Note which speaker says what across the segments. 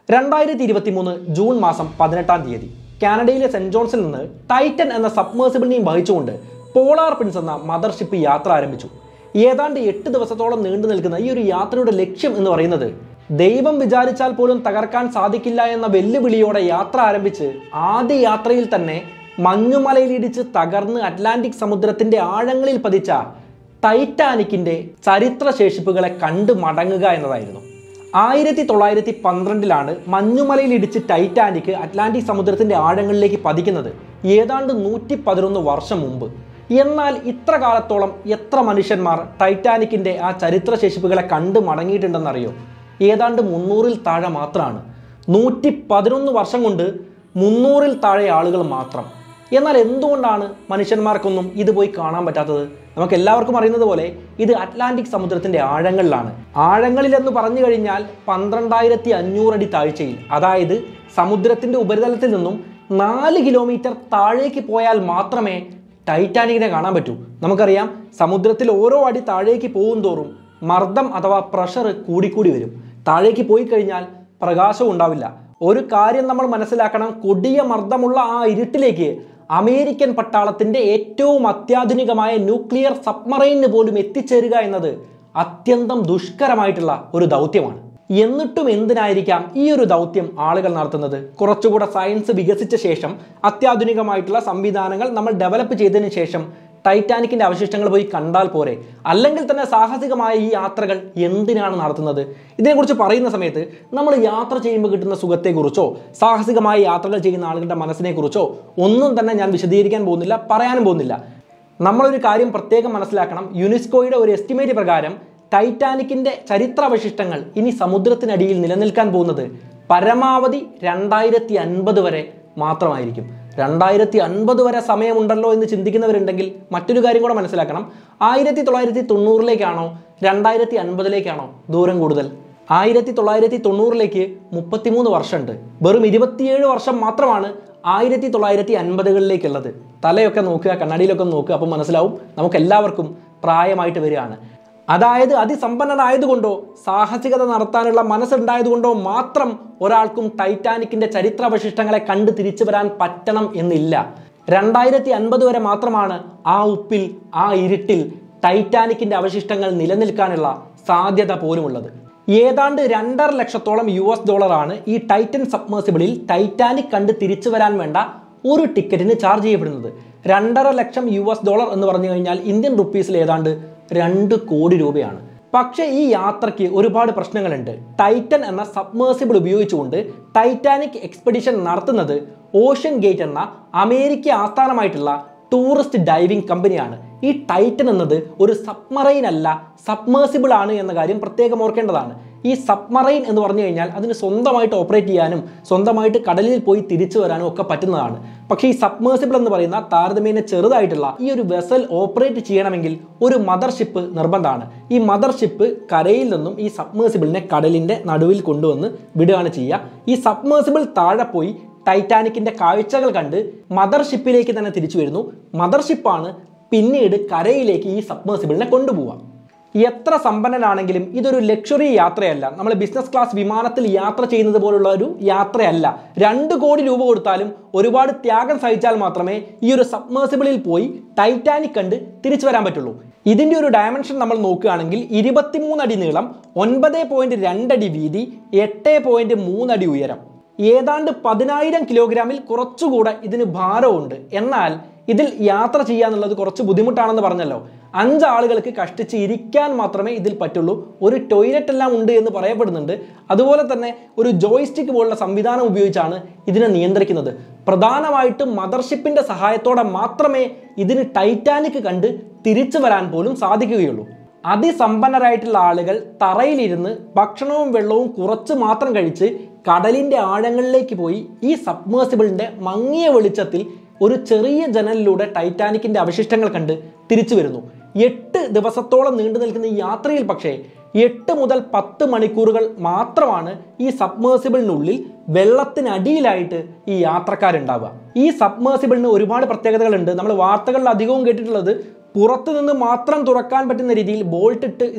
Speaker 1: രണ്ടായിരത്തി ഇരുപത്തി മൂന്ന് ജൂൺ മാസം പതിനെട്ടാം തീയതി കാനഡയിലെ സെന്റ് ജോൺസിൽ നിന്ന് ടൈറ്റൻ എന്ന സബ്മേഴ്സിബിളിനെയും വഹിച്ചുകൊണ്ട് പോളാർ പ്രിൻസ് എന്ന മദർഷിപ്പ് യാത്ര ആരംഭിച്ചു ഏതാണ്ട് എട്ട് ദിവസത്തോളം നീണ്ടു നിൽക്കുന്ന ഈ ഒരു യാത്രയുടെ ലക്ഷ്യം എന്ന് പറയുന്നത് ദൈവം വിചാരിച്ചാൽ പോലും തകർക്കാൻ സാധിക്കില്ല എന്ന വെല്ലുവിളിയോടെ യാത്ര ആരംഭിച്ച് ആദ്യ യാത്രയിൽ തന്നെ മഞ്ഞുമലയിലിടിച്ച് തകർന്ന് അറ്റ്ലാന്റിക് സമുദ്രത്തിന്റെ ആഴങ്ങളിൽ പതിച്ച ടൈറ്റാനിക്കിന്റെ ചരിത്ര ശേഷിപ്പുകളെ കണ്ടു മടങ്ങുക എന്നതായിരുന്നു ആയിരത്തി തൊള്ളായിരത്തി പന്ത്രണ്ടിലാണ് മഞ്ഞുമലയിൽ ഇടിച്ച് ടൈറ്റാനിക് അറ്റ്ലാന്റിക് സമുദ്രത്തിന്റെ ആഴങ്ങളിലേക്ക് പതിക്കുന്നത് ഏതാണ്ട് നൂറ്റി പതിനൊന്ന് വർഷം മുമ്പ് എന്നാൽ ഇത്ര കാലത്തോളം എത്ര മനുഷ്യന്മാർ ടൈറ്റാനിക്കിന്റെ ആ ചരിത്ര ശേഷിപ്പുകളെ കണ്ടു മടങ്ങിയിട്ടുണ്ടെന്നറിയോ ഏതാണ്ട് മുന്നൂറിൽ താഴെ മാത്രമാണ് നൂറ്റി പതിനൊന്ന് വർഷം കൊണ്ട് മുന്നൂറിൽ താഴെ ആളുകൾ മാത്രം എന്നാൽ എന്തുകൊണ്ടാണ് മനുഷ്യന്മാർക്കൊന്നും ഇത് പോയി കാണാൻ പറ്റാത്തത് നമുക്ക് എല്ലാവർക്കും അറിയുന്നത് പോലെ ഇത് അറ്റ്ലാന്റിക് സമുദ്രത്തിന്റെ ആഴങ്ങളിലാണ് ആഴങ്ങളിൽ എന്ന് പറഞ്ഞു കഴിഞ്ഞാൽ പന്ത്രണ്ടായിരത്തി അഞ്ഞൂറടി താഴ്ചയിൽ അതായത് സമുദ്രത്തിന്റെ ഉപരിതലത്തിൽ നിന്നും നാല് കിലോമീറ്റർ താഴേക്ക് പോയാൽ മാത്രമേ ടൈറ്റാനിക്കിനെ കാണാൻ പറ്റൂ നമുക്കറിയാം സമുദ്രത്തിൽ ഓരോ അടി താഴേക്ക് പോകും തോറും മർദ്ദം അഥവാ പ്രഷർ കൂടിക്കൂടി വരും താഴേക്ക് പോയി കഴിഞ്ഞാൽ പ്രകാശവും ഉണ്ടാവില്ല ഒരു കാര്യം നമ്മൾ മനസ്സിലാക്കണം കൊടിയ മർദ്ദമുള്ള ആ ഇരുട്ടിലേക്ക് അമേരിക്കൻ പട്ടാളത്തിന്റെ ഏറ്റവും അത്യാധുനികമായ ന്യൂക്ലിയർ സബ്മറൈനിന് പോലും എത്തിച്ചേരുക എന്നത് അത്യന്തം ദുഷ്കരമായിട്ടുള്ള ഒരു ദൗത്യമാണ് എന്നിട്ടും എന്തിനായിരിക്കാം ഈ ഒരു ദൗത്യം ആളുകൾ നടത്തുന്നത് കുറച്ചുകൂടെ സയൻസ് വികസിച്ച ശേഷം അത്യാധുനികമായിട്ടുള്ള സംവിധാനങ്ങൾ നമ്മൾ ഡെവലപ്പ് ചെയ്തതിന് ശേഷം ടൈറ്റാനിക്കിന്റെ അവശിഷ്ടങ്ങൾ പോയി കണ്ടാൽ പോരെ അല്ലെങ്കിൽ തന്നെ സാഹസികമായ ഈ യാത്രകൾ എന്തിനാണ് നടത്തുന്നത് ഇതിനെക്കുറിച്ച് പറയുന്ന സമയത്ത് നമ്മൾ യാത്ര ചെയ്യുമ്പോൾ കിട്ടുന്ന സുഖത്തെക്കുറിച്ചോ സാഹസികമായ യാത്രകൾ ചെയ്യുന്ന ആളുകളുടെ മനസ്സിനെക്കുറിച്ചോ ഒന്നും തന്നെ ഞാൻ വിശദീകരിക്കാൻ പോകുന്നില്ല പറയാനും പോകുന്നില്ല നമ്മളൊരു കാര്യം പ്രത്യേകം മനസ്സിലാക്കണം യുനെസ്കോയുടെ ഒരു എസ്റ്റിമേറ്റ് പ്രകാരം ടൈറ്റാനിക്കിന്റെ ചരിത്രാവശിഷ്ടങ്ങൾ ഇനി സമുദ്രത്തിനടിയിൽ നിലനിൽക്കാൻ പോകുന്നത് പരമാവധി രണ്ടായിരത്തി അൻപത് വരെ മാത്രമായിരിക്കും രണ്ടായിരത്തി അൻപത് വരെ സമയമുണ്ടല്ലോ എന്ന് ചിന്തിക്കുന്നവരുണ്ടെങ്കിൽ മറ്റൊരു കാര്യം കൂടെ മനസ്സിലാക്കണം ആയിരത്തി തൊള്ളായിരത്തി തൊണ്ണൂറിലേക്കാണോ രണ്ടായിരത്തി അൻപതിലേക്കാണോ ദൂരം കൂടുതൽ ആയിരത്തി തൊള്ളായിരത്തി തൊണ്ണൂറിലേക്ക് മുപ്പത്തിമൂന്ന് വർഷമുണ്ട് വെറും ഇരുപത്തിയേഴ് വർഷം മാത്രമാണ് ആയിരത്തി തൊള്ളായിരത്തി അൻപതുകളിലേക്കുള്ളത് തലയൊക്കെ നോക്കുക കണ്ണാടിയിലൊക്കെ നോക്കുക അപ്പം മനസ്സിലാവും നമുക്ക് എല്ലാവർക്കും പ്രായമായിട്ട് വരികയാണ് അതായത് അതിസമ്പന്നനായതുകൊണ്ടോ സാഹസികത നടത്താനുള്ള മനസ്സുണ്ടായതുകൊണ്ടോ മാത്രം ഒരാൾക്കും ടൈറ്റാനിക്കിന്റെ ചരിത്രാവശിഷ്ടങ്ങളെ കണ്ട് തിരിച്ചു വരാൻ പറ്റണം എന്നില്ല രണ്ടായിരത്തി അൻപത് വരെ മാത്രമാണ് ആ ഉപ്പിൽ ആ ഇരുട്ടിൽ ടൈറ്റാനിക്കിന്റെ അവശിഷ്ടങ്ങൾ നിലനിൽക്കാനുള്ള സാധ്യത പോലുമുള്ളത് ഏതാണ്ട് രണ്ടര ലക്ഷത്തോളം യു എസ് ഡോളറാണ് ഈ ടൈറ്റൻ സബ്മേഴ്സിബിളിൽ ടൈറ്റാനിക് കണ്ട് തിരിച്ചു വരാൻ വേണ്ട ഒരു ടിക്കറ്റിന് ചാർജ് ചെയ്യപ്പെടുന്നത് രണ്ടര ലക്ഷം യു എസ് ഡോളർ എന്ന് പറഞ്ഞു കഴിഞ്ഞാൽ ഇന്ത്യൻ റുപ്പീസിൽ ഏതാണ്ട് രണ്ട് കോടി രൂപയാണ് പക്ഷേ ഈ യാത്രയ്ക്ക് ഒരുപാട് പ്രശ്നങ്ങളുണ്ട് ടൈറ്റൻ എന്ന സബ്മേഴ്സിബിൾ ഉപയോഗിച്ചുകൊണ്ട് ടൈറ്റാനിക് എക്സ്പെഡിഷൻ നടത്തുന്നത് ഓഷ്യൻ ഗേറ്റ് എന്ന അമേരിക്ക ആസ്ഥാനമായിട്ടുള്ള ടൂറിസ്റ്റ് ഡൈവിംഗ് കമ്പനിയാണ് ഈ ടൈറ്റൻ എന്നത് ഒരു സബ്മറൈൻ അല്ല സബ്മേഴ്സിബിൾ ആണ് എന്ന കാര്യം പ്രത്യേകം ഓർക്കേണ്ടതാണ് ഈ സബ്മറൈൻ എന്ന് പറഞ്ഞു കഴിഞ്ഞാൽ അതിന് സ്വന്തമായിട്ട് ഓപ്പറേറ്റ് ചെയ്യാനും സ്വന്തമായിട്ട് കടലിൽ പോയി തിരിച്ചു വരാനും ഒക്കെ പറ്റുന്നതാണ് പക്ഷേ ഈ സബ്മേഴ്സിബിൾ എന്ന് പറയുന്ന താരതമ്യേന ചെറുതായിട്ടുള്ള ഈ ഒരു വെസൽ ഓപ്പറേറ്റ് ചെയ്യണമെങ്കിൽ ഒരു മദർഷിപ്പ് നിർബന്ധമാണ് ഈ മദർഷിപ്പ് കരയിൽ നിന്നും ഈ സബ്മേഴ്സിബിളിനെ കടലിന്റെ നടുവിൽ കൊണ്ടുവന്ന് വിടുകയാണ് ചെയ്യുക ഈ സബ്മേഴ്സിബിൾ താഴെ പോയി ടൈറ്റാനിക്കിന്റെ കാഴ്ചകൾ കണ്ട് മദർഷിപ്പിലേക്ക് തന്നെ തിരിച്ചു വരുന്നു മദർഷിപ്പാണ് പിന്നീട് കരയിലേക്ക് ഈ സബ്മേഴ്സിബിളിനെ കൊണ്ടുപോവുക എത്ര സമ്പന്നനാണെങ്കിലും ഇതൊരു ലക്ഷറി യാത്രയല്ല നമ്മൾ ബിസിനസ് ക്ലാസ് വിമാനത്തിൽ യാത്ര ചെയ്യുന്നത് പോലുള്ള ഒരു യാത്രയല്ല രണ്ട് കോടി രൂപ കൊടുത്താലും ഒരുപാട് ത്യാഗം സഹിച്ചാൽ മാത്രമേ ഈ ഒരു സബ്മേഴ്സിബിളിൽ പോയി ടൈറ്റാനിക് കണ്ട് തിരിച്ചു വരാൻ പറ്റുള്ളൂ ഇതിന്റെ ഒരു ഡയമെൻഷൻ നമ്മൾ നോക്കുകയാണെങ്കിൽ ഇരുപത്തിമൂന്ന് അടി നീളം ഒൻപത് പോയിന്റ് രണ്ടടി വീതി എട്ട് പോയിന്റ് മൂന്നടി ഉയരം ഏതാണ്ട് പതിനായിരം കിലോഗ്രാമിൽ കുറച്ചുകൂടെ ഇതിന് ഭാരമുണ്ട് എന്നാൽ ഇതിൽ യാത്ര ചെയ്യാന്നുള്ളത് കുറച്ച് ബുദ്ധിമുട്ടാണെന്ന് പറഞ്ഞല്ലോ അഞ്ചാളുകൾക്ക് കഷ്ടിച്ച് ഇരിക്കാൻ മാത്രമേ ഇതിൽ പറ്റുള്ളൂ ഒരു ടോയ്ലറ്റ് എല്ലാം ഉണ്ട് എന്ന് പറയപ്പെടുന്നുണ്ട് അതുപോലെ തന്നെ ഒരു ജോയ്സ്റ്റിക് പോലുള്ള സംവിധാനം ഉപയോഗിച്ചാണ് ഇതിനെ നിയന്ത്രിക്കുന്നത് പ്രധാനമായിട്ടും മദർഷിപ്പിന്റെ സഹായത്തോടെ മാത്രമേ ഇതിന് ടൈറ്റാനിക് കണ്ട് തിരിച്ചു വരാൻ പോലും സാധിക്കുകയുള്ളൂ അതിസമ്പന്നരായിട്ടുള്ള ആളുകൾ തറയിലിരുന്ന് ഭക്ഷണവും വെള്ളവും കുറച്ച് മാത്രം കഴിച്ച് കടലിന്റെ ആഴങ്ങളിലേക്ക് പോയി ഈ സബ്മേഴ്സിബിളിന്റെ മങ്ങിയ വെളിച്ചത്തിൽ ഒരു ചെറിയ ജനലിലൂടെ ടൈറ്റാനിക്കിന്റെ അവശിഷ്ടങ്ങൾ കണ്ട് തിരിച്ചു വരുന്നു എട്ട് ദിവസത്തോളം നീണ്ടു നിൽക്കുന്ന ഈ യാത്രയിൽ പക്ഷേ എട്ട് മുതൽ പത്ത് മണിക്കൂറുകൾ മാത്രമാണ് ഈ സബ്മേഴ്സിബിളിനുള്ളിൽ വെള്ളത്തിനടിയിലായിട്ട് ഈ യാത്രക്കാരുണ്ടാവുക ഈ സബ്മേഴ്സിബിളിന് ഒരുപാട് പ്രത്യേകതകളുണ്ട് നമ്മൾ വാർത്തകളിൽ അധികവും കേട്ടിട്ടുള്ളത് പുറത്തു നിന്ന് മാത്രം തുറക്കാൻ പറ്റുന്ന രീതിയിൽ ബോൾട്ട് ഇട്ട് ഇതിനെ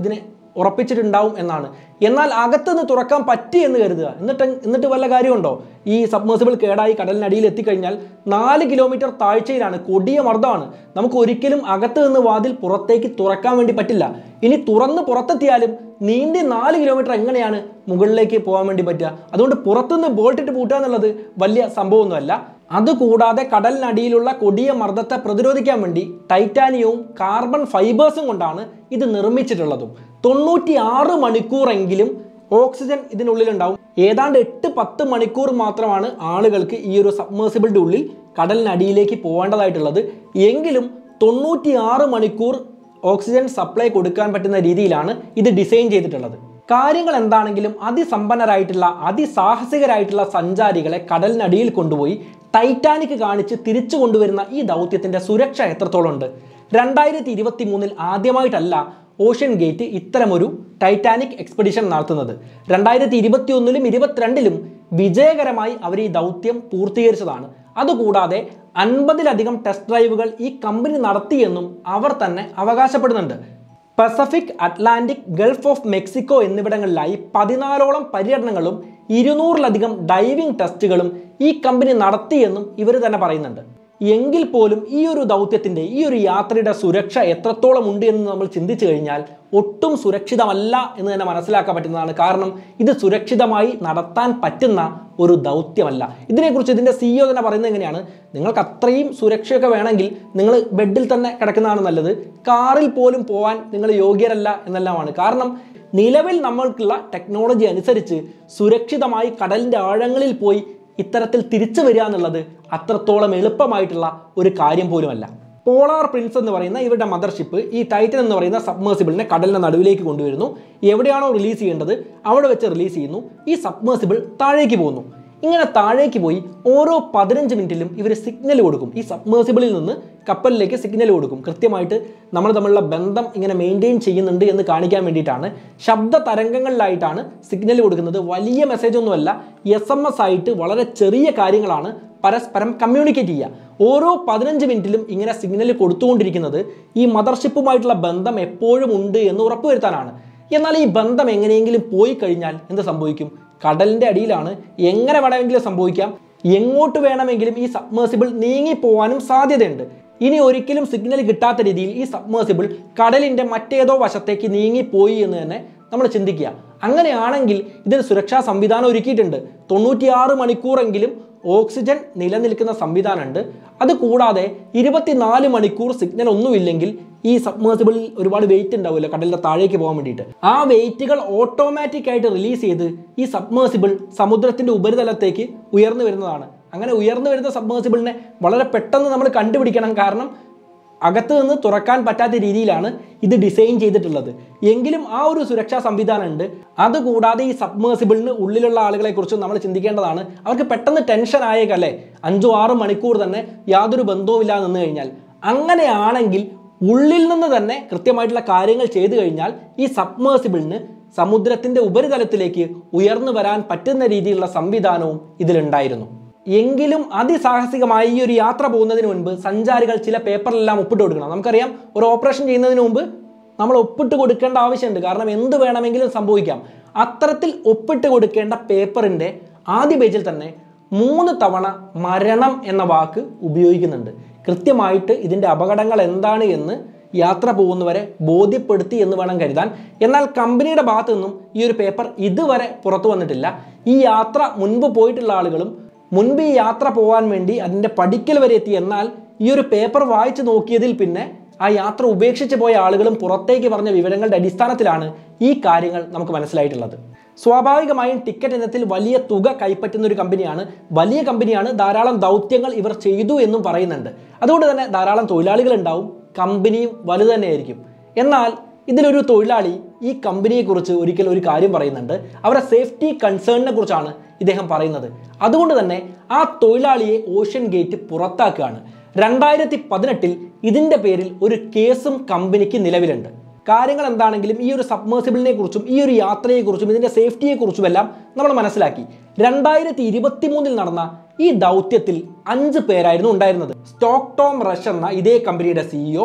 Speaker 1: ഉറപ്പിച്ചിട്ടുണ്ടാവും എന്നാണ് എന്നാൽ അകത്തുനിന്ന് തുറക്കാൻ പറ്റി എന്ന് കരുതുക എന്നിട്ട് എന്നിട്ട് വല്ല കാര്യമുണ്ടോ ഈ സബ്മേഴ്സിബിൾ കേടായി കടലിനടിയിൽ എത്തിക്കഴിഞ്ഞാൽ നാല് കിലോമീറ്റർ താഴ്ചയിലാണ് കൊടിയ മർദ്ദമാണ് നമുക്ക് ഒരിക്കലും അകത്ത് നിന്ന് വാതിൽ പുറത്തേക്ക് തുറക്കാൻ വേണ്ടി പറ്റില്ല ഇനി തുറന്ന് പുറത്തെത്തിയാലും നീന്തി നാല് കിലോമീറ്റർ എങ്ങനെയാണ് മുകളിലേക്ക് പോകാൻ വേണ്ടി പറ്റുക അതുകൊണ്ട് പുറത്തുനിന്ന് ബോൾട്ടിട്ട് പൂട്ടുക എന്നുള്ളത് വലിയ സംഭവമൊന്നുമല്ല അതുകൂടാതെ കടലിനടിയിലുള്ള കൊടിയ മർദ്ദത്തെ പ്രതിരോധിക്കാൻ വേണ്ടി ടൈറ്റാനിയവും കാർബൺ ഫൈബേഴ്സും കൊണ്ടാണ് ഇത് നിർമ്മിച്ചിട്ടുള്ളതും തൊണ്ണൂറ്റി ആറ് മണിക്കൂറെങ്കിലും ഓക്സിജൻ ഇതിനുള്ളിലുണ്ടാവും ഏതാണ്ട് എട്ട് പത്ത് മണിക്കൂർ മാത്രമാണ് ആളുകൾക്ക് ഈ ഒരു സബ്മേഴ്സിബിളിൻ്റെ ഉള്ളിൽ കടലിനടിയിലേക്ക് പോകേണ്ടതായിട്ടുള്ളത് എങ്കിലും തൊണ്ണൂറ്റി ആറ് മണിക്കൂർ ഓക്സിജൻ സപ്ലൈ കൊടുക്കാൻ പറ്റുന്ന രീതിയിലാണ് ഇത് ഡിസൈൻ ചെയ്തിട്ടുള്ളത് കാര്യങ്ങൾ എന്താണെങ്കിലും അതിസമ്പന്നരായിട്ടുള്ള അതിസാഹസികരായിട്ടുള്ള സഞ്ചാരികളെ കടലിനടിയിൽ കൊണ്ടുപോയി ടൈറ്റാനിക് കാണിച്ച് തിരിച്ചു കൊണ്ടുവരുന്ന ഈ ദൗത്യത്തിന്റെ സുരക്ഷ എത്രത്തോളം ഉണ്ട് രണ്ടായിരത്തി ഇരുപത്തി മൂന്നിൽ ആദ്യമായിട്ടല്ല ഓഷ്യൻ ഗേറ്റ് ഇത്തരമൊരു ടൈറ്റാനിക് എക്സ്പെഡിഷൻ നടത്തുന്നത് രണ്ടായിരത്തി ഇരുപത്തി ഒന്നിലും ഇരുപത്തിരണ്ടിലും വിജയകരമായി അവർ ഈ ദൗത്യം പൂർത്തീകരിച്ചതാണ് അതുകൂടാതെ അൻപതിലധികം ടെസ്റ്റ് ഡ്രൈവുകൾ ഈ കമ്പനി നടത്തിയെന്നും അവർ തന്നെ അവകാശപ്പെടുന്നുണ്ട് Pacific Atlantic Gulf of Mexico എന്നിവിടങ്ങളിലായി പതിനാലോളം പര്യടനങ്ങളും ഇരുന്നൂറിലധികം ഡൈവിംഗ് ടെസ്റ്റുകളും ഈ കമ്പനി നടത്തിയെന്നും ഇവർ തന്നെ പറയുന്നുണ്ട് എങ്കിൽ പോലും ഈ ഒരു ദൗത്യത്തിന്റെ ഈ ഒരു യാത്രയുടെ സുരക്ഷ എത്രത്തോളം ഉണ്ട് എന്ന് നമ്മൾ ചിന്തിച്ചു കഴിഞ്ഞാൽ ഒട്ടും സുരക്ഷിതമല്ല എന്ന് തന്നെ മനസ്സിലാക്കാൻ പറ്റുന്നതാണ് കാരണം ഇത് സുരക്ഷിതമായി നടത്താൻ പറ്റുന്ന ഒരു ദൗത്യമല്ല ഇതിനെക്കുറിച്ച് ഇതിന്റെ സിഇഒ തന്നെ പറയുന്നത് എങ്ങനെയാണ് നിങ്ങൾക്ക് അത്രയും സുരക്ഷയൊക്കെ വേണമെങ്കിൽ നിങ്ങൾ ബെഡിൽ തന്നെ കിടക്കുന്നതാണ് നല്ലത് കാറിൽ പോലും പോകാൻ നിങ്ങൾ യോഗ്യരല്ല എന്നെല്ലാമാണ് കാരണം നിലവിൽ നമ്മൾക്കുള്ള ടെക്നോളജി അനുസരിച്ച് സുരക്ഷിതമായി കടലിന്റെ ആഴങ്ങളിൽ പോയി ഇത്തരത്തിൽ തിരിച്ചു വരിക എന്നുള്ളത് അത്രത്തോളം എളുപ്പമായിട്ടുള്ള ഒരു കാര്യം പോലുമല്ല പോളാർ പ്രിൻസ് എന്ന് പറയുന്ന ഇവരുടെ മദർഷിപ്പ് ഈ ടൈറ്റൻ എന്ന് പറയുന്ന സബ്മേഴ്സിബിളിനെ കടലിന്റെ നടുവിലേക്ക് കൊണ്ടുവരുന്നു എവിടെയാണോ റിലീസ് ചെയ്യേണ്ടത് അവിടെ വെച്ച് റിലീസ് ചെയ്യുന്നു ഈ സബ്മേഴ്സിബിൾ താഴേക്ക് പോകുന്നു ഇങ്ങനെ താഴേക്ക് പോയി ഓരോ പതിനഞ്ച് മിനിറ്റിലും ഇവർ സിഗ്നൽ കൊടുക്കും ഈ സബ്മേഴ്സിബിളിൽ നിന്ന് കപ്പലിലേക്ക് സിഗ്നൽ കൊടുക്കും കൃത്യമായിട്ട് നമ്മൾ തമ്മിലുള്ള ബന്ധം ഇങ്ങനെ മെയിൻറ്റെയിൻ ചെയ്യുന്നുണ്ട് എന്ന് കാണിക്കാൻ വേണ്ടിയിട്ടാണ് ശബ്ദ തരംഗങ്ങളിലായിട്ടാണ് സിഗ്നൽ കൊടുക്കുന്നത് വലിയ മെസ്സേജ് ഒന്നുമല്ല എസ് എം എസ് ആയിട്ട് വളരെ ചെറിയ കാര്യങ്ങളാണ് പരസ്പരം കമ്മ്യൂണിക്കേറ്റ് ചെയ്യുക ഓരോ പതിനഞ്ച് മിനിറ്റിലും ഇങ്ങനെ സിഗ്നൽ കൊടുത്തുകൊണ്ടിരിക്കുന്നത് ഈ മദർഷിപ്പുമായിട്ടുള്ള ബന്ധം എപ്പോഴും ഉണ്ട് എന്ന് ഉറപ്പുവരുത്താനാണ് എന്നാൽ ഈ ബന്ധം എങ്ങനെയെങ്കിലും പോയി കഴിഞ്ഞാൽ എന്ത് സംഭവിക്കും കടലിന്റെ അടിയിലാണ് എങ്ങനെ വേണമെങ്കിലും സംഭവിക്കാം എങ്ങോട്ട് വേണമെങ്കിലും ഈ സബ്മേഴ്സിബിൾ നീങ്ങിപ്പോവാനും സാധ്യതയുണ്ട് ഇനി ഒരിക്കലും സിഗ്നൽ കിട്ടാത്ത രീതിയിൽ ഈ സബ്മേഴ്സിബിൾ കടലിന്റെ മറ്റേതോ വശത്തേക്ക് നീങ്ങിപ്പോയി എന്ന് തന്നെ നമ്മൾ ചിന്തിക്കുക അങ്ങനെയാണെങ്കിൽ ഇതിന് സുരക്ഷാ സംവിധാനം ഒരുക്കിയിട്ടുണ്ട് തൊണ്ണൂറ്റിയാറ് മണിക്കൂറെങ്കിലും ഓക്സിജൻ നിലനിൽക്കുന്ന സംവിധാനമുണ്ട് അതുകൂടാതെ ഇരുപത്തിനാല് മണിക്കൂർ സിഗ്നൽ ഒന്നുമില്ലെങ്കിൽ ഈ സബ്മേഴ്സിബിളിൽ ഒരുപാട് വെയിറ്റ് ഉണ്ടാവുമല്ലോ കടലിന്റെ താഴേക്ക് പോകാൻ വേണ്ടിയിട്ട് ആ വെയിറ്റുകൾ ഓട്ടോമാറ്റിക് ആയിട്ട് റിലീസ് ചെയ്ത് ഈ സബ്മേഴ്സിബിൾ സമുദ്രത്തിന്റെ ഉപരിതലത്തേക്ക് ഉയർന്നു വരുന്നതാണ് അങ്ങനെ ഉയർന്നു വരുന്ന സബ്മേഴ്സിബിളിനെ വളരെ പെട്ടെന്ന് നമ്മൾ കണ്ടുപിടിക്കണം കാരണം അകത്ത് നിന്ന് തുറക്കാൻ പറ്റാത്ത രീതിയിലാണ് ഇത് ഡിസൈൻ ചെയ്തിട്ടുള്ളത് എങ്കിലും ആ ഒരു സുരക്ഷാ സംവിധാനം ഉണ്ട് അതുകൂടാതെ ഈ സബ്മേഴ്സിബിളിന് ഉള്ളിലുള്ള ആളുകളെ കുറിച്ച് നമ്മൾ ചിന്തിക്കേണ്ടതാണ് അവർക്ക് പെട്ടെന്ന് ടെൻഷൻ ആയേക്കല്ലേ അഞ്ചോ ആറ് മണിക്കൂർ തന്നെ യാതൊരു ബന്ധവുമില്ലാതെ നിന്ന് കഴിഞ്ഞാൽ അങ്ങനെയാണെങ്കിൽ ഉള്ളിൽ നിന്ന് തന്നെ കൃത്യമായിട്ടുള്ള കാര്യങ്ങൾ ചെയ്തു കഴിഞ്ഞാൽ ഈ സബ്മേഴ്സിബിളിന് സമുദ്രത്തിന്റെ ഉപരിതലത്തിലേക്ക് ഉയർന്നു വരാൻ പറ്റുന്ന രീതിയിലുള്ള സംവിധാനവും ഇതിലുണ്ടായിരുന്നു എങ്കിലും അതിസാഹസികമായ ഈ ഒരു യാത്ര പോകുന്നതിന് മുൻപ് സഞ്ചാരികൾ ചില പേപ്പറിലെല്ലാം ഒപ്പിട്ട് കൊടുക്കണം നമുക്കറിയാം ഒരു ഓപ്പറേഷൻ ചെയ്യുന്നതിന് മുമ്പ് നമ്മൾ ഒപ്പിട്ട് കൊടുക്കേണ്ട ആവശ്യമുണ്ട് കാരണം എന്ത് വേണമെങ്കിലും സംഭവിക്കാം അത്തരത്തിൽ ഒപ്പിട്ട് കൊടുക്കേണ്ട പേപ്പറിന്റെ ആദ്യ പേജിൽ തന്നെ മൂന്ന് തവണ മരണം എന്ന വാക്ക് ഉപയോഗിക്കുന്നുണ്ട് കൃത്യമായിട്ട് ഇതിന്റെ അപകടങ്ങൾ എന്താണ് എന്ന് യാത്ര പോകുന്നവരെ ബോധ്യപ്പെടുത്തി എന്ന് വേണം കരുതാൻ എന്നാൽ കമ്പനിയുടെ ഭാഗത്തു നിന്നും ഈ ഒരു പേപ്പർ ഇതുവരെ പുറത്തു വന്നിട്ടില്ല ഈ യാത്ര മുൻപ് പോയിട്ടുള്ള ആളുകളും മുൻപ് ഈ യാത്ര പോകാൻ വേണ്ടി അതിൻ്റെ പഠിക്കൽ വരെ എത്തി എന്നാൽ ഈ ഒരു പേപ്പർ വായിച്ചു നോക്കിയതിൽ പിന്നെ ആ യാത്ര ഉപേക്ഷിച്ച് പോയ ആളുകളും പുറത്തേക്ക് പറഞ്ഞ വിവരങ്ങളുടെ അടിസ്ഥാനത്തിലാണ് ഈ കാര്യങ്ങൾ നമുക്ക് മനസ്സിലായിട്ടുള്ളത് സ്വാഭാവികമായും ടിക്കറ്റ് ഇനത്തിൽ വലിയ തുക കൈപ്പറ്റുന്ന ഒരു കമ്പനിയാണ് വലിയ കമ്പനിയാണ് ധാരാളം ദൗത്യങ്ങൾ ഇവർ ചെയ്തു എന്നും പറയുന്നുണ്ട് അതുകൊണ്ട് തന്നെ ധാരാളം തൊഴിലാളികൾ ഉണ്ടാവും കമ്പനിയും വലുത് തന്നെയായിരിക്കും എന്നാൽ ഇതിലൊരു തൊഴിലാളി ഈ കമ്പനിയെക്കുറിച്ച് ഒരിക്കൽ ഒരു കാര്യം പറയുന്നുണ്ട് അവരുടെ സേഫ്റ്റി കൺസേണിനെ കുറിച്ചാണ് ഇദ്ദേഹം പറയുന്നത് അതുകൊണ്ട് തന്നെ ആ തൊഴിലാളിയെ ഓഷ്യൻ ഗേറ്റ് പുറത്താക്കുകയാണ് രണ്ടായിരത്തി പതിനെട്ടിൽ ഇതിന്റെ പേരിൽ ഒരു കേസും കമ്പനിക്ക് നിലവിലുണ്ട് കാര്യങ്ങൾ എന്താണെങ്കിലും ഈ ഒരു സബ്മേഴ്സിബിളിനെ കുറിച്ചും ഈ ഒരു യാത്രയെക്കുറിച്ചും ഇതിന്റെ സേഫ്റ്റിയെ കുറിച്ചുമെല്ലാം നമ്മൾ മനസ്സിലാക്കി രണ്ടായിരത്തി ഇരുപത്തി മൂന്നിൽ നടന്ന ഈ ദൗത്യത്തിൽ അഞ്ച് പേരായിരുന്നു ഉണ്ടായിരുന്നത് സ്റ്റോക്ക് ടോം റഷ് എന്ന ഇതേ കമ്പനിയുടെ സിഇഒ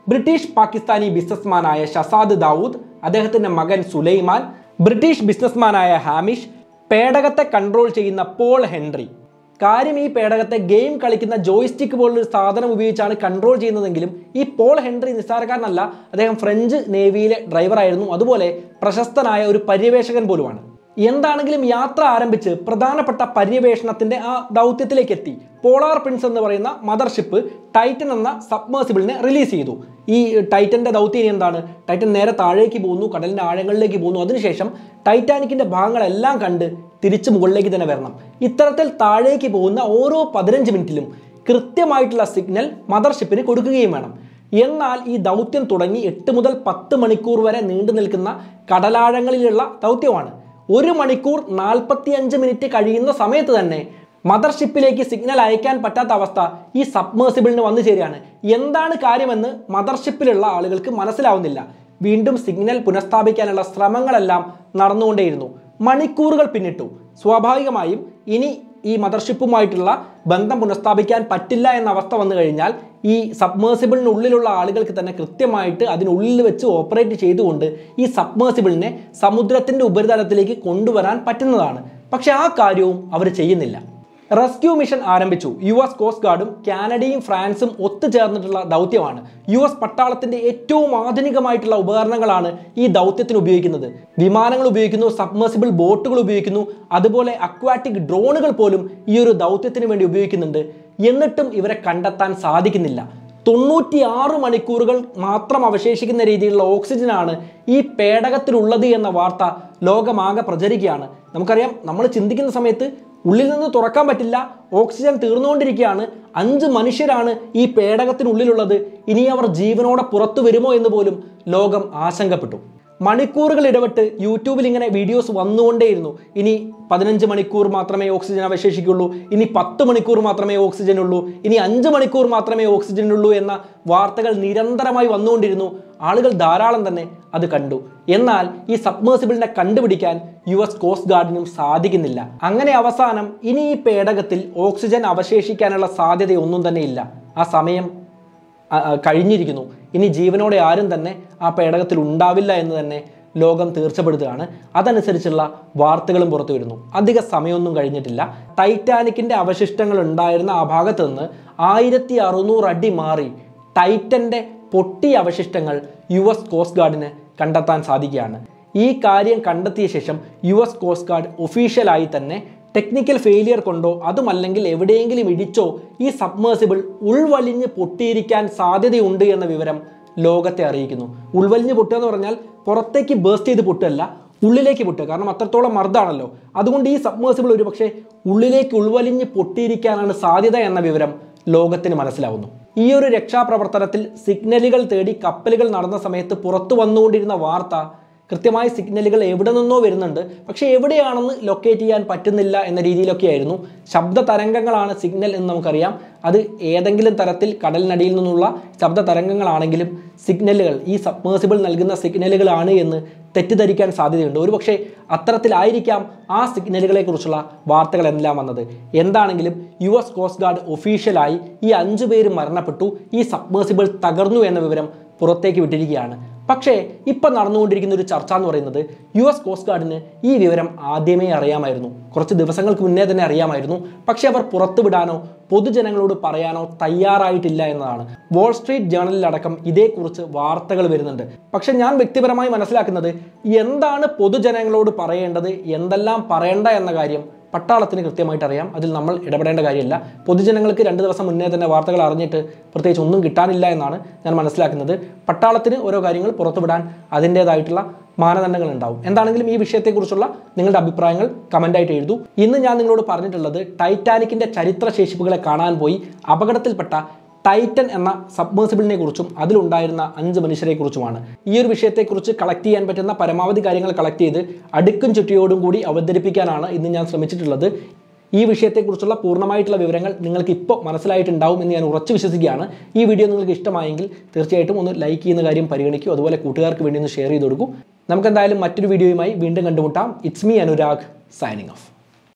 Speaker 1: ബ്രിട്ടീഷ് പാകിസ്ഥാനി ബിസിനസ്മാനായ ഷസാദ് ദാവൂദ് അദ്ദേഹത്തിന്റെ മകൻ സുലൈമാൻ ബ്രിട്ടീഷ് ബിസിനസ്മാനായ ഹാമിഷ് പേടകത്തെ കൺട്രോൾ ചെയ്യുന്ന പോൾ ഹെൻറി കാര്യം ഈ പേടകത്തെ ഗെയിം കളിക്കുന്ന ജോയ്സ്റ്റിക്ക് പോലൊരു സാധനം ഉപയോഗിച്ചാണ് കൺട്രോൾ ചെയ്യുന്നതെങ്കിലും ഈ പോൾ ഹെൻറി നിസ്സാരക്കാരനല്ല അദ്ദേഹം ഫ്രഞ്ച് നേവിയിലെ ഡ്രൈവറായിരുന്നു അതുപോലെ പ്രശസ്തനായ ഒരു പര്യവേഷകൻ പോലുമാണ് എന്താണെങ്കിലും യാത്ര ആരംഭിച്ച് പ്രധാനപ്പെട്ട പര്യവേഷണത്തിന്റെ ആ ദൗത്യത്തിലേക്ക് എത്തി പോളാർ പ്രിൻസ് എന്ന് പറയുന്ന മദർഷിപ്പ് ടൈറ്റൻ എന്ന സബ്മേഴ്സിബിളിനെ റിലീസ് ചെയ്തു ഈ ടൈറ്റന്റെ ദൗത്യം ഇനി എന്താണ് ടൈറ്റൻ നേരെ താഴേക്ക് പോകുന്നു കടലിന്റെ ആഴങ്ങളിലേക്ക് പോകുന്നു അതിനുശേഷം ടൈറ്റാനിക്കിന്റെ ഭാഗങ്ങളെല്ലാം കണ്ട് തിരിച്ച് മുകളിലേക്ക് തന്നെ വരണം ഇത്തരത്തിൽ താഴേക്ക് പോകുന്ന ഓരോ പതിനഞ്ച് മിനിറ്റിലും കൃത്യമായിട്ടുള്ള സിഗ്നൽ മദർഷിപ്പിന് കൊടുക്കുകയും വേണം എന്നാൽ ഈ ദൗത്യം തുടങ്ങി എട്ട് മുതൽ പത്ത് മണിക്കൂർ വരെ നീണ്ടു നിൽക്കുന്ന കടലാഴങ്ങളിലുള്ള ദൗത്യമാണ് ഒരു മണിക്കൂർ നാൽപ്പത്തി അഞ്ച് മിനിറ്റ് കഴിയുന്ന സമയത്ത് തന്നെ മദർഷിപ്പിലേക്ക് സിഗ്നൽ അയക്കാൻ പറ്റാത്ത അവസ്ഥ ഈ സബ്മേഴ്സിബിളിന് വന്നു ചേരുകയാണ് എന്താണ് കാര്യമെന്ന് മദർഷിപ്പിലുള്ള ആളുകൾക്ക് മനസ്സിലാവുന്നില്ല വീണ്ടും സിഗ്നൽ പുനഃസ്ഥാപിക്കാനുള്ള ശ്രമങ്ങളെല്ലാം നടന്നുകൊണ്ടേയിരുന്നു മണിക്കൂറുകൾ പിന്നിട്ടു സ്വാഭാവികമായും ഇനി ഈ മദർഷിപ്പുമായിട്ടുള്ള ബന്ധം പുനഃസ്ഥാപിക്കാൻ പറ്റില്ല എന്ന അവസ്ഥ വന്നു കഴിഞ്ഞാൽ ഈ സബ്മേഴ്സിബിളിനുള്ളിലുള്ള ആളുകൾക്ക് തന്നെ കൃത്യമായിട്ട് അതിനുള്ളിൽ വെച്ച് ഓപ്പറേറ്റ് ചെയ്തുകൊണ്ട് ഈ സബ്മേഴ്സിബിളിനെ സമുദ്രത്തിൻ്റെ ഉപരിതലത്തിലേക്ക് കൊണ്ടുവരാൻ പറ്റുന്നതാണ് പക്ഷെ ആ കാര്യവും അവർ ചെയ്യുന്നില്ല റെസ്ക്യൂ മിഷൻ ആരംഭിച്ചു യു എസ് കോസ്റ്റ് ഗാർഡും കാനഡയും ഫ്രാൻസും ഒത്തുചേർന്നിട്ടുള്ള ദൗത്യമാണ് യു എസ് പട്ടാളത്തിന്റെ ഏറ്റവും ആധുനികമായിട്ടുള്ള ഉപകരണങ്ങളാണ് ഈ ദൗത്യത്തിന് ഉപയോഗിക്കുന്നത് വിമാനങ്ങൾ ഉപയോഗിക്കുന്നു സബ്മേഴ്സിബിൾ ബോട്ടുകൾ ഉപയോഗിക്കുന്നു അതുപോലെ അക്വാറ്റിക് ഡ്രോണുകൾ പോലും ഈ ഒരു ദൗത്യത്തിന് വേണ്ടി ഉപയോഗിക്കുന്നുണ്ട് എന്നിട്ടും ഇവരെ കണ്ടെത്താൻ സാധിക്കുന്നില്ല തൊണ്ണൂറ്റിയാറ് മണിക്കൂറുകൾ മാത്രം അവശേഷിക്കുന്ന രീതിയിലുള്ള ഓക്സിജനാണ് ഈ പേടകത്തിലുള്ളത് എന്ന വാർത്ത ലോകമാകെ പ്രചരിക്കുകയാണ് നമുക്കറിയാം നമ്മൾ ചിന്തിക്കുന്ന സമയത്ത് ഉള്ളിൽ നിന്ന് തുറക്കാൻ പറ്റില്ല ഓക്സിജൻ തീർന്നുകൊണ്ടിരിക്കുകയാണ് അഞ്ച് മനുഷ്യരാണ് ഈ പേടകത്തിനുള്ളിലുള്ളത് ഇനി അവർ ജീവനോടെ പുറത്തു വരുമോ എന്ന് പോലും ലോകം ആശങ്കപ്പെട്ടു മണിക്കൂറുകൾ ഇടവിട്ട് യൂട്യൂബിൽ ഇങ്ങനെ വീഡിയോസ് വന്നുകൊണ്ടേയിരുന്നു ഇനി പതിനഞ്ച് മണിക്കൂർ മാത്രമേ ഓക്സിജൻ അവശേഷിക്കുള്ളൂ ഇനി പത്ത് മണിക്കൂർ മാത്രമേ ഓക്സിജൻ ഉള്ളൂ ഇനി അഞ്ച് മണിക്കൂർ മാത്രമേ ഓക്സിജൻ ഉള്ളൂ എന്ന വാർത്തകൾ നിരന്തരമായി വന്നുകൊണ്ടിരുന്നു ആളുകൾ ധാരാളം തന്നെ അത് കണ്ടു എന്നാൽ ഈ സബ്മേഴ്സിബിളിനെ കണ്ടുപിടിക്കാൻ യു എസ് കോസ്റ്റ് ഗാർഡിനും സാധിക്കുന്നില്ല അങ്ങനെ അവസാനം ഇനി ഈ പേടകത്തിൽ ഓക്സിജൻ അവശേഷിക്കാനുള്ള സാധ്യതയൊന്നും തന്നെ ഇല്ല ആ സമയം ആ, ആ, കഴിഞ്ഞിരിക്കുന്നു ഇനി ജീവനോടെ ആരും തന്നെ ആ പേടകത്തിൽ ഉണ്ടാവില്ല എന്ന് തന്നെ ലോകം തീർച്ചപ്പെടുത്തുകയാണ് അതനുസരിച്ചുള്ള വാർത്തകളും പുറത്തു വരുന്നു അധിക സമയമൊന്നും കഴിഞ്ഞിട്ടില്ല ടൈറ്റാനിക്കിന്റെ അവശിഷ്ടങ്ങൾ ഉണ്ടായിരുന്ന ആ ഭാഗത്ത് നിന്ന് ആയിരത്തി അറുന്നൂറ് അടി മാറി ടൈറ്റന്റെ പൊട്ടിയ അവശിഷ്ടങ്ങൾ യു എസ് കോസ്റ്റ് ഗാർഡിന് കണ്ടെത്താൻ സാധിക്കുകയാണ് ഈ കാര്യം കണ്ടെത്തിയ ശേഷം യു എസ് കോസ്റ്റ് ഗാർഡ് ഒഫീഷ്യലായി തന്നെ ടെക്നിക്കൽ ഫെയിലിയർ കൊണ്ടോ അതുമല്ലെങ്കിൽ എവിടെയെങ്കിലും ഇടിച്ചോ ഈ സബ്മേഴ്സിബിൾ ഉൾവലിഞ്ഞ് പൊട്ടിയിരിക്കാൻ സാധ്യതയുണ്ട് എന്ന വിവരം ലോകത്തെ അറിയിക്കുന്നു ഉൾവലിഞ്ഞ് പൊട്ടുക എന്ന് പറഞ്ഞാൽ പുറത്തേക്ക് ബേസ്റ്റ് ചെയ്ത് പൊട്ടുകയല്ല ഉള്ളിലേക്ക് പൊട്ടുക കാരണം അത്രത്തോളം മർദ്ദാണല്ലോ അതുകൊണ്ട് ഈ സബ്മേഴ്സിബിൾ ഒരു പക്ഷേ ഉള്ളിലേക്ക് ഉൾവലിഞ്ഞ് പൊട്ടിയിരിക്കാനാണ് സാധ്യത എന്ന വിവരം ലോകത്തിന് മനസ്സിലാവുന്നു ഈ ഒരു രക്ഷാപ്രവർത്തനത്തിൽ സിഗ്നലുകൾ തേടി കപ്പലുകൾ നടന്ന സമയത്ത് പുറത്തു വന്നുകൊണ്ടിരുന്ന വാർത്ത കൃത്യമായ സിഗ്നലുകൾ എവിടെ നിന്നോ വരുന്നുണ്ട് പക്ഷേ എവിടെയാണെന്ന് ലൊക്കേറ്റ് ചെയ്യാൻ പറ്റുന്നില്ല എന്ന രീതിയിലൊക്കെ ആയിരുന്നു ശബ്ദ തരംഗങ്ങളാണ് സിഗ്നൽ എന്ന് നമുക്കറിയാം അത് ഏതെങ്കിലും തരത്തിൽ കടലിനടിയിൽ നിന്നുള്ള ശബ്ദ തരംഗങ്ങളാണെങ്കിലും സിഗ്നലുകൾ ഈ സബ്മേഴ്സിബിൾ നൽകുന്ന സിഗ്നലുകളാണ് എന്ന് തെറ്റിദ്ധരിക്കാൻ സാധ്യതയുണ്ട് ഒരുപക്ഷെ അത്തരത്തിലായിരിക്കാം ആ സിഗ്നലുകളെ കുറിച്ചുള്ള വാർത്തകളെല്ലാം വന്നത് എന്താണെങ്കിലും യു എസ് കോസ്റ്റ് ഗാർഡ് ഒഫീഷ്യലായി ഈ അഞ്ചു പേര് മരണപ്പെട്ടു ഈ സബ്മേഴ്സിബിൾ തകർന്നു എന്ന വിവരം പുറത്തേക്ക് വിട്ടിരിക്കുകയാണ് പക്ഷേ ഇപ്പം നടന്നുകൊണ്ടിരിക്കുന്ന ഒരു ചർച്ച എന്ന് പറയുന്നത് യു എസ് കോസ്റ്റ് ഗാർഡിന് ഈ വിവരം ആദ്യമേ അറിയാമായിരുന്നു കുറച്ച് ദിവസങ്ങൾക്ക് മുന്നേ തന്നെ അറിയാമായിരുന്നു പക്ഷേ അവർ പുറത്തുവിടാനോ പൊതുജനങ്ങളോട് പറയാനോ തയ്യാറായിട്ടില്ല എന്നതാണ് വാൾ സ്ട്രീറ്റ് ജേണലിലടക്കം ഇതേക്കുറിച്ച് വാർത്തകൾ വരുന്നുണ്ട് പക്ഷെ ഞാൻ വ്യക്തിപരമായി മനസ്സിലാക്കുന്നത് എന്താണ് പൊതുജനങ്ങളോട് പറയേണ്ടത് എന്തെല്ലാം പറയേണ്ട എന്ന കാര്യം പട്ടാളത്തിന് കൃത്യമായിട്ട് അറിയാം അതിൽ നമ്മൾ ഇടപെടേണ്ട കാര്യമില്ല പൊതുജനങ്ങൾക്ക് രണ്ട് ദിവസം മുന്നേ തന്നെ വാർത്തകൾ അറിഞ്ഞിട്ട് പ്രത്യേകിച്ച് ഒന്നും കിട്ടാനില്ല എന്നാണ് ഞാൻ മനസ്സിലാക്കുന്നത് പട്ടാളത്തിന് ഓരോ കാര്യങ്ങൾ പുറത്തുവിടാൻ അതിൻ്റേതായിട്ടുള്ള മാനദണ്ഡങ്ങൾ ഉണ്ടാവും എന്താണെങ്കിലും ഈ വിഷയത്തെക്കുറിച്ചുള്ള നിങ്ങളുടെ അഭിപ്രായങ്ങൾ കമൻ്റായിട്ട് എഴുതൂ ഇന്ന് ഞാൻ നിങ്ങളോട് പറഞ്ഞിട്ടുള്ളത് ടൈറ്റാനിക്കിൻ്റെ ചരിത്ര ശേഷിപ്പുകളെ കാണാൻ പോയി അപകടത്തിൽപ്പെട്ട ടൈറ്റൻ എന്ന സബ്മേഴ്സിബിളിനെ കുറിച്ചും അതിലുണ്ടായിരുന്ന അഞ്ച് മനുഷ്യരെ കുറിച്ചുമാണ് ഈ ഒരു വിഷയത്തെക്കുറിച്ച് കളക്ട് ചെയ്യാൻ പറ്റുന്ന പരമാവധി കാര്യങ്ങൾ കളക്ട് ചെയ്ത് അടുക്കും ചുറ്റിയോടും കൂടി അവതരിപ്പിക്കാനാണ് ഇന്ന് ഞാൻ ശ്രമിച്ചിട്ടുള്ളത് ഈ വിഷയത്തെക്കുറിച്ചുള്ള പൂർണ്ണമായിട്ടുള്ള വിവരങ്ങൾ നിങ്ങൾക്ക് ഇപ്പോൾ മനസ്സിലായിട്ടുണ്ടാവും എന്ന് ഞാൻ ഉറച്ചു വിശ്വസിക്കുകയാണ് ഈ വീഡിയോ നിങ്ങൾക്ക് ഇഷ്ടമായെങ്കിൽ തീർച്ചയായിട്ടും ഒന്ന് ലൈക്ക് ചെയ്യുന്ന കാര്യം പരിഗണിക്കൂ അതുപോലെ കൂട്ടുകാർക്ക് വേണ്ടി ഒന്ന് ഷെയർ ചെയ്ത് കൊടുക്കൂ നമുക്ക് എന്തായാലും മറ്റൊരു വീഡിയോയുമായി വീണ്ടും കണ്ടുമുട്ടാം it's me Anurag signing of